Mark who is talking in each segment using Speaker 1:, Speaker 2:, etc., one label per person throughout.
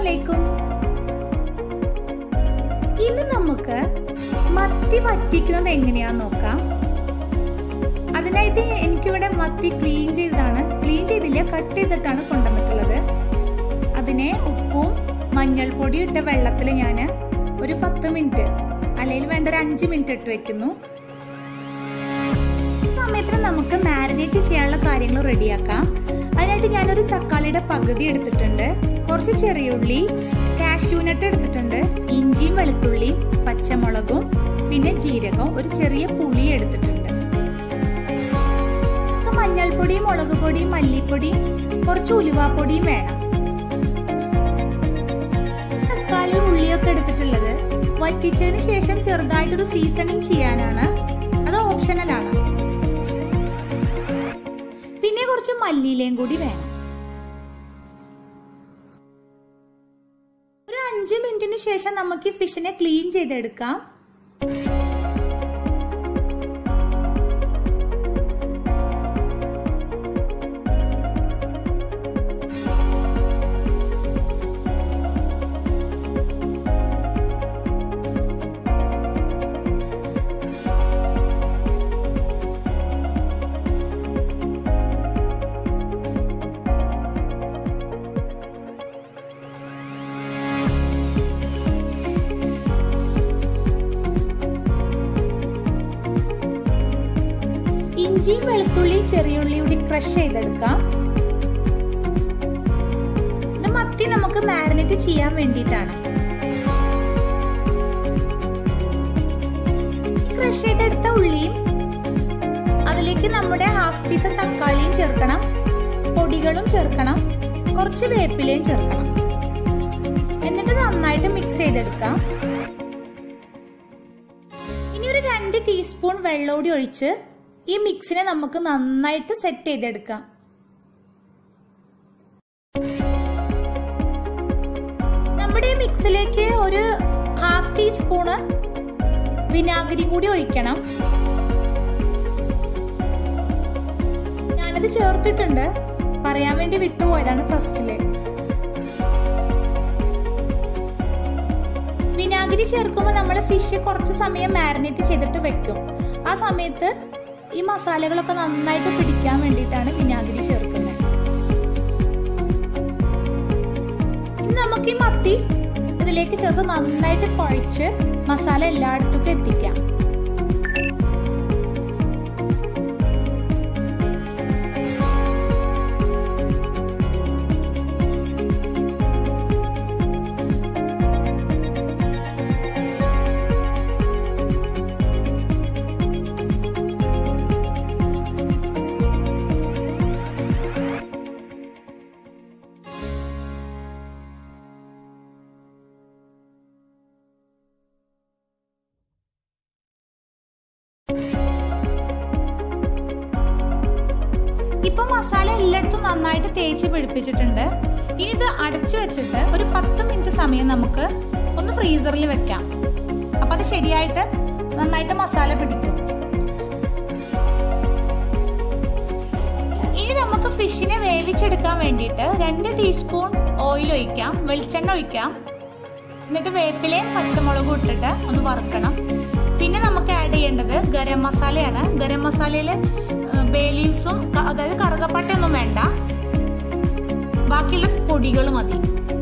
Speaker 1: അലൈക്കും ഇന്ന് നമുക്ക് മത്തി വറ്റിക്കുന്നത് എങ്ങനെയാന്ന് നോക്കാം അതിനായിട്ട് എനിക്കിവിടെ മത്തി ക്ലീൻ ചെയ്തതാണ് ക്ലീൻ ചെയ്തില്ല കട്ട് ചെയ്തിട്ടാണ് കൊണ്ടുവന്നിട്ടുള്ളത് അതിനെ ഉപ്പും മഞ്ഞൾപ്പൊടി ഇട്ട വെള്ളത്തിൽ ഞാൻ ഒരു പത്ത് മിനിറ്റ് അല്ലെങ്കിൽ വേണ്ട ഒരു അഞ്ച് മിനിറ്റ് ഇട്ട് വെക്കുന്നു ഈ സമയത്തിന് നമുക്ക് മാരിനേറ്റ് ചെയ്യാനുള്ള കാര്യങ്ങൾ റെഡിയാക്കാം അതിനായിട്ട് ഞാനൊരു തക്കാളിയുടെ പകുതി എടുത്തിട്ടുണ്ട് കുറച്ച് ചെറിയ ഉള്ളി കാഷ്യൂനട്ട് എടുത്തിട്ടുണ്ട് ഇഞ്ചിയും വെളുത്തുള്ളിയും പച്ചമുളകും പിന്നെ ജീരകം ഒരു ചെറിയ പുളി എടുത്തിട്ടുണ്ട് മഞ്ഞൾപ്പൊടിയും മുളക് പൊടിയും മല്ലിപ്പൊടിയും കുറച്ച് ഉലുവാപ്പൊടിയും വേണം തക്കാളിയും ഉള്ളിയൊക്കെ എടുത്തിട്ടുള്ളത് വറ്റിച്ചതിന് ശേഷം ചെറുതായിട്ടൊരു സീസണിങ് ചെയ്യാനാണ് അത് ഓപ്ഷണലാണ് പിന്നെ കുറച്ച് മല്ലിയിലയും കൂടി വേണം ഒരു അഞ്ച് മിനിറ്റിന് ശേഷം നമുക്ക് ഈ ഫിഷിനെ ക്ലീൻ ചെയ്തെടുക്കാം ഇഞ്ചിയും വെളുത്തുള്ളിയും ചെറിയുള്ളിയും കൂടി ക്രഷ് ചെയ്തെടുക്കാം ഇത് മത്തി നമുക്ക് മാരിനേറ്റ് ചെയ്യാൻ വേണ്ടിയിട്ടാണ് ക്രഷ് ചെയ്തെടുത്ത ഉള്ളിയും അതിലേക്ക് നമ്മുടെ ഹാഫ് പീസ് തക്കാളിയും ചേർക്കണം പൊടികളും ചേർക്കണം കുറച്ച് വേപ്പിലയും ചേർക്കണം എന്നിട്ട് നന്നായിട്ട് മിക്സ് ചെയ്തെടുക്കാം ഇനി ഒരു രണ്ട് ടീസ്പൂൺ വെള്ളോടി ഒഴിച്ച് ഈ മിക്സിനെ നമുക്ക് നന്നായിട്ട് സെറ്റ് ചെയ്തെടുക്കാം നമ്മുടെ ഈ മിക്സിലേക്ക് ഒരു ഹാഫ് ടീസ്പൂണ് വിനാഗിരി കൂടി ഒഴിക്കണം ഞാനത് ചേർത്തിട്ടുണ്ട് പറയാൻ വേണ്ടി വിട്ടുപോയതാണ് ഫസ്റ്റില് വിനാഗിരി ചേർക്കുമ്പോൾ നമ്മൾ ഫിഷ് കുറച്ച് സമയം മാരിനേറ്റ് ചെയ്തിട്ട് വെക്കും ആ സമയത്ത് ഈ മസാലകളൊക്കെ നന്നായിട്ട് പിടിക്കാൻ വേണ്ടിയിട്ടാണ് വിനാഗിരി ചേർക്കുന്നത് ഇനി നമുക്ക് ഈ മത്തി ഇതിലേക്ക് ചേർത്ത് നന്നായിട്ട് കുഴച്ച് മസാല എല്ലായിടത്തേക്കും എത്തിക്കാം ഇപ്പൊ മസാല എല്ലായിടത്തും നന്നായിട്ട് തേച്ച് പിടിപ്പിച്ചിട്ടുണ്ട് ഇനി ഇത് അടച്ചു വെച്ചിട്ട് ഒരു പത്ത് മിനിറ്റ് സമയം നമുക്ക് ഒന്ന് ഫ്രീസറിൽ വെക്കാം അപ്പൊ അത് ശരിയായിട്ട് നന്നായിട്ട് മസാല പിടിക്കും ഇനി നമുക്ക് ഫിഷിനെ വേവിച്ചെടുക്കാൻ വേണ്ടിയിട്ട് രണ്ട് ടീസ്പൂൺ ഓയിൽ ഒഴിക്കാം വെളിച്ചെണ്ണ ഒഴിക്കാം എന്നിട്ട് വേപ്പിലയും പച്ചമുളകും ഇട്ടിട്ട് ഒന്ന് വറുക്കണം പിന്നെ നമുക്ക് ആഡ് ചെയ്യേണ്ടത് ഗരം മസാലയാണ് ഗരം മസാലയിൽ ബേ ലീവ്സും അതായത് കറുകപ്പട്ടയൊന്നും വേണ്ട ബാക്കിയുള്ള പൊടികൾ മതി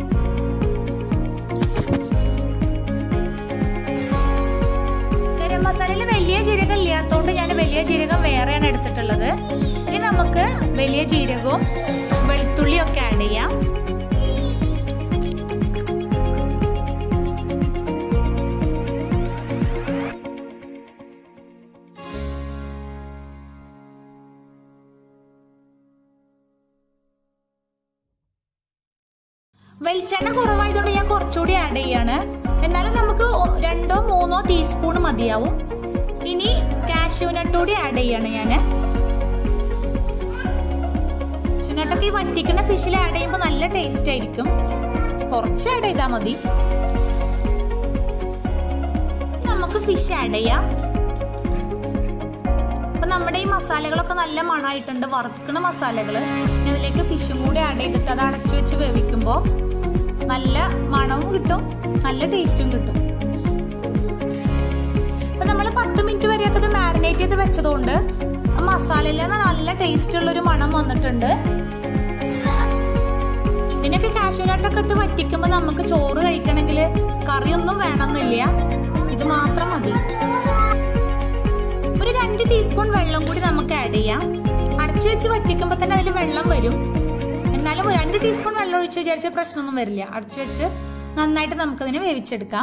Speaker 1: ഗരം മസാലയിൽ വലിയ ജീരകം ഇല്ലാത്തതുകൊണ്ട് ഞാൻ വലിയ ജീരകം വേറെയാണ് എടുത്തിട്ടുള്ളത് ഇനി നമുക്ക് വലിയ ജീരകവും വെളുത്തുള്ളിയും ഒക്കെ ആഡ് ചെയ്യാം വെളിച്ചെണ്ണ കുറവായതുകൊണ്ട് ഞാൻ കുറച്ചുകൂടി ആഡ് ചെയ്യാണ് എന്നാലും നമുക്ക് രണ്ടോ മൂന്നോ ടീസ്പൂൺ മതിയാവും ഇനി കാഷ്യൂനട്ട് കൂടി ആഡ് ചെയ്യാണ് ഞാൻ കാഷ്യൂനട്ടൊക്കെ ഈ വറ്റിക്കുന്ന ഫിഷിൽ ആഡ് ചെയ്യുമ്പോൾ നല്ല ടേസ്റ്റ് ആയിരിക്കും കുറച്ച് ആഡ് ചെയ്താൽ മതി നമുക്ക് ഫിഷ് ആഡ് ചെയ്യാം അപ്പൊ നമ്മുടെ ഈ മസാലകളൊക്കെ നല്ല മണമായിട്ടുണ്ട് വറുക്കണ മസാലകൾ ഇതിലേക്ക് ഫിഷും കൂടി ആഡ് ചെയ്തിട്ട് അത് അടച്ചു വെച്ച് വേവിക്കുമ്പോൾ നല്ല മണവും കിട്ടും നല്ല ടേസ്റ്റും കിട്ടും അപ്പൊ നമ്മൾ പത്ത് മിനിറ്റ് വരെയൊക്കെ ഇത് മാരിനേറ്റ് ചെയ്ത് വെച്ചതുകൊണ്ട് ആ മസാലയിൽ നല്ല ടേസ്റ്റ് ഉള്ളൊരു മണം വന്നിട്ടുണ്ട് ഇതിനൊക്കെ കാശുവിനായിട്ടൊക്കെ ഇട്ട് വറ്റിക്കുമ്പോൾ നമുക്ക് ചോറ് കഴിക്കണമെങ്കിൽ കറിയൊന്നും വേണമെന്നില്ല ഇത് മാത്രം മതി ഒരു രണ്ട് ടീസ്പൂൺ വെള്ളം കൂടി നമുക്ക് ആഡ് ചെയ്യാം അടച്ചു വെച്ച് വറ്റിക്കുമ്പോൾ തന്നെ അതിൽ വെള്ളം വരും എന്നാലും ഒരു രണ്ട് ടീസ്പൂൺ വെള്ളം ഒഴിച്ച് വിചാരിച്ച പ്രശ്നമൊന്നും വരില്ല അടച്ചു വെച്ച് നന്നായിട്ട് നമുക്കതിനെ വേവിച്ചെടുക്കാം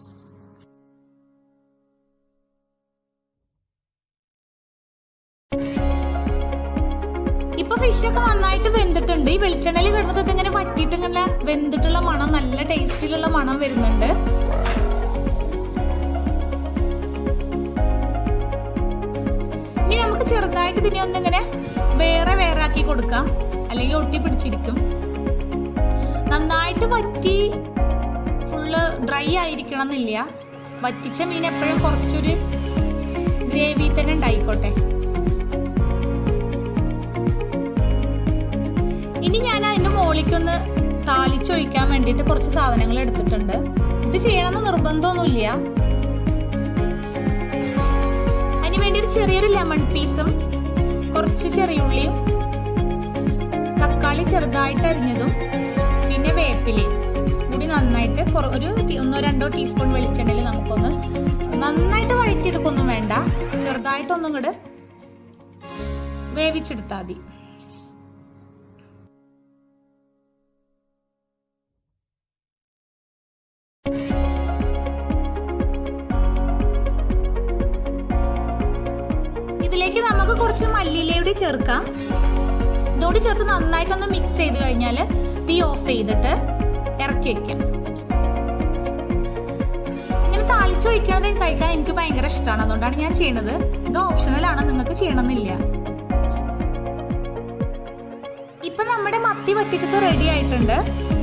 Speaker 1: ഇപ്പൊ ഫിഷൊക്കെ നന്നായിട്ട് വെന്തിട്ടുണ്ട് ഈ വെളിച്ചെണ്ണയിൽ കിടന്നിട്ട് ഇതിങ്ങനെ വറ്റിയിട്ട് ഇങ്ങനെ വെന്തിട്ടുള്ള മണം നല്ല ടേസ്റ്റിലുള്ള മണം വരുന്നുണ്ട് ഇനി നമുക്ക് ചെറുതായിട്ട് ഇതിനെ ഒന്നിങ്ങനെ വേറെ വേറെ ആക്കി കൊടുക്കാം അല്ലെങ്കിൽ ഒട്ടി പിടിച്ചിരിക്കും നന്നായിട്ട് വറ്റി ഫുള്ള് ഡ്രൈ ആയിരിക്കണം എന്നില്ല വറ്റിച്ച മീൻ എപ്പോഴും കുറച്ചൊരു ഗ്രേവി തന്നെ ഉണ്ടായിക്കോട്ടെ ഇനി ഞാൻ അതിന്റെ മുകളിലേക്കൊന്ന് താളിച്ചൊഴിക്കാൻ വേണ്ടിയിട്ട് കുറച്ച് സാധനങ്ങൾ എടുത്തിട്ടുണ്ട് ഇത് ചെയ്യണമെന്ന് നിർബന്ധമൊന്നുമില്ല അതിന് വേണ്ടി ഒരു ചെറിയൊരു ലെമൺ പീസും കുറച്ച് ചെറിയുള്ളിയും തക്കാളി ചെറുതായിട്ട് അരിഞ്ഞതും പിന്നെ വേപ്പിലയും കൂടി നന്നായിട്ട് കുറ- ഒരു ടീ- ഒന്നോ രണ്ടോ ടീസ്പൂൺ വെളിച്ചെണ്ണയിൽ നമുക്കൊന്ന് നന്നായിട്ട് വഴറ്റിയെടുക്കൊന്നും വേണ്ട ചെറുതായിട്ടൊന്നും കൂടെ വേവിച്ചെടുത്താൽ മതി ഇതിലേക്ക് നമുക്ക് കുറച്ച് മല്ലിയിലയൂടി ചേർക്കാം ഇതോട് ചേർത്ത് നന്നായിട്ടൊന്ന് മിക്സ് ചെയ്ത് കഴിഞ്ഞാൽ തീ ഓഫ് ചെയ്തിട്ട് ഇറക്കി വെക്കാം ഇങ്ങനെ താളിച്ച് ഒഴിക്കണത് കഴിക്കാൻ എനിക്ക് ഭയങ്കര ഇഷ്ടമാണ് അതുകൊണ്ടാണ് ഞാൻ ചെയ്യണത് ഇത് ഓപ്ഷണലാണ് നിങ്ങൾക്ക് ചെയ്യണമെന്നില്ല ഇപ്പൊ നമ്മുടെ മത്തി വറ്റിച്ചത് റെഡി ആയിട്ടുണ്ട്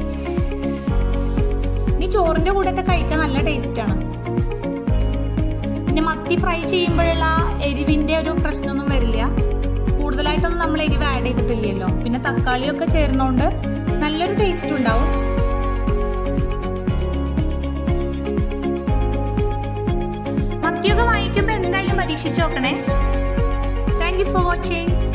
Speaker 1: ഇനി ചോറിന്റെ കൂടെ ഒക്കെ കഴിക്കാൻ നല്ല ടേസ്റ്റ് ആണ് പിന്നെ മത്തി ഫ്രൈ ചെയ്യുമ്പോഴുള്ള ആ എരിവിന്റെ ഒരു പ്രശ്നമൊന്നും വരില്ല കൂടുതലായിട്ടൊന്നും നമ്മൾ എരിവ് ആഡ് ചെയ്തിട്ടില്ലല്ലോ പിന്നെ തക്കാളിയൊക്കെ ചേരുന്നോണ്ട് നല്ലൊരു ടേസ്റ്റ് ഉണ്ടാവും മത്തിയൊക്കെ വാങ്ങിക്കുമ്പോൾ എന്തായാലും പരീക്ഷിച്ച് നോക്കണേ താങ്ക് യു ഫോർ വാച്ചിങ്